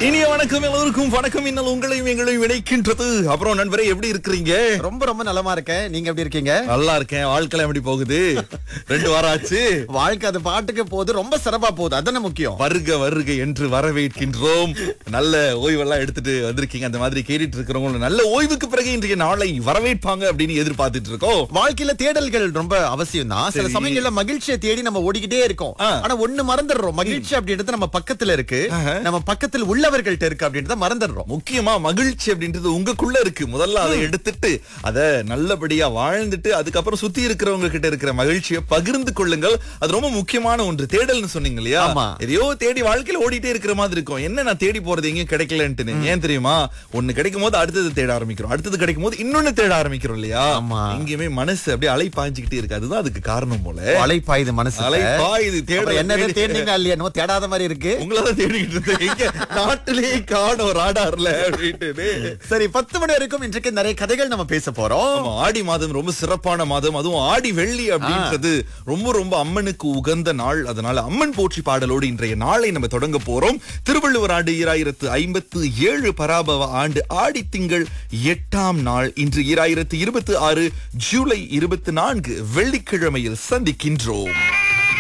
இனிய வணக்கம் எல்லோருக்கும் வணக்கம் இன்னல் உங்களையும் எங்களையும் இணைக்கின்றது அப்புறம் நண்பரே எப்படி இருக்கிறீங்க ரொம்ப ரொம்ப நலமா இருக்கேன் நீங்க எப்படி இருக்கீங்க நல்லா இருக்கேன் வாழ்க்கை எப்படி போகுது ரெண்டு வாரம் ஆச்சு வாழ்க்கை அது பாட்டுக்கு போகுது ரொம்ப சிறப்பா போகுது அதானே முக்கியம் வருக வருக என்று வரவேற்கின்றோம் நல்ல ஓய்வெல்லாம் எடுத்துட்டு வந்திருக்கீங்க அந்த மாதிரி கேட்டுட்டு இருக்கிறவங்க நல்ல ஓய்வுக்கு பிறகு இன்றைய நாளை வரவேற்பாங்க அப்படின்னு எதிர்பார்த்துட்டு இருக்கோம் வாழ்க்கையில தேடல்கள் ரொம்ப அவசியம் தான் சில சரி. சமயங்கள்ல மகிழ்ச்சியை தேடி நம்ம ஓடிக்கிட்டே இருக்கோம் ஆ. ஆனா ஒண்ணு மறந்துடுறோம் மகிழ்ச்சி அப்படின்றது நம்ம பக்கத்துல இருக்கு நம்ம பக்கத்தில் உள்ளவர்கள்ட்ட இருக்கு அப்படின்றத மறந்துடுறோம் முக்கியமா மகிழ்ச்சி அப்படின்றது உங்களுக்குள்ள இருக்கு முதல்ல அதை எடுத்துட்டு அத நல்லபடியா வாழ்ந்துட்டு அதுக்கப்புறம் சுத்தி இருக்கிறவங்க கிட்ட இருக்கிற மகிழ்ச்சியை பகிர்ந்து கொள்ளுங்கள் அது ரொம்ப முக்கியமான ஒன்று தேடல்னு சொன்னீங்க இல்லையா ஆமா. எதையோ தேடி வாழ்க்கையில ஓடிட்டே இருக்கிற மாதிரி இருக்கும் என்ன நான் தேடி போறது எங்கேயும் கிடைக்கலன்ட்டு ஏன் தெரியுமா ஒண்ணு கிடைக்கும் போது அடுத்தது தேட ஆரம்பிக்கிறோம் அடுத்தது கிடைக்கும் போது இன்னொன்னு தேட ஆரம்பிக்கிறோம் இல்லையா ஆமா. எங்கேயுமே மனசு அப்படியே அலை பாய்ஞ்சுக்கிட்டே இருக்கு அதுதான் அதுக்கு காரணம் போல அலைப்பாயுது மனசு அலை பாயுது தேட என்னது தேடினீங்க இல்லையா என்னமோ தேடாத மாதிரி இருக்கு உங்களதான் தேடிக்கிட்டு இருந்தேன் எங்க நாட்டிலேயே காணும் ராடார்ல அப்படின்ட்டு சரி பத்து மணி வரைக்கும் இன்றைக்கு நிறைய கதைகள் நம்ம பேச போறோம் ஆமா, ஆடி மாதம் ரொம்ப சிறப்பான மாதம் அதுவும் ஆடி வெள்ளி அப்படின்றது ரொம்ப ரொம்ப அம்மனுக்கு உகந்த நாள் அதனால அம்மன் போற்றி பாடலோடு இன்றைய நாளை நம்ம தொடங்க போறோம் திருவள்ளுவர் ஆண்டு ஈராயிரத்து ஐம்பத்து ஏழு பராபவ ஆண்டு ஆடி திங்கள் எட்டாம் நாள் இன்று ஈராயிரத்து இருபத்தி ஆறு ஜூலை இருபத்தி நான்கு வெள்ளிக்கிழமையில் சந்திக்கின்றோம்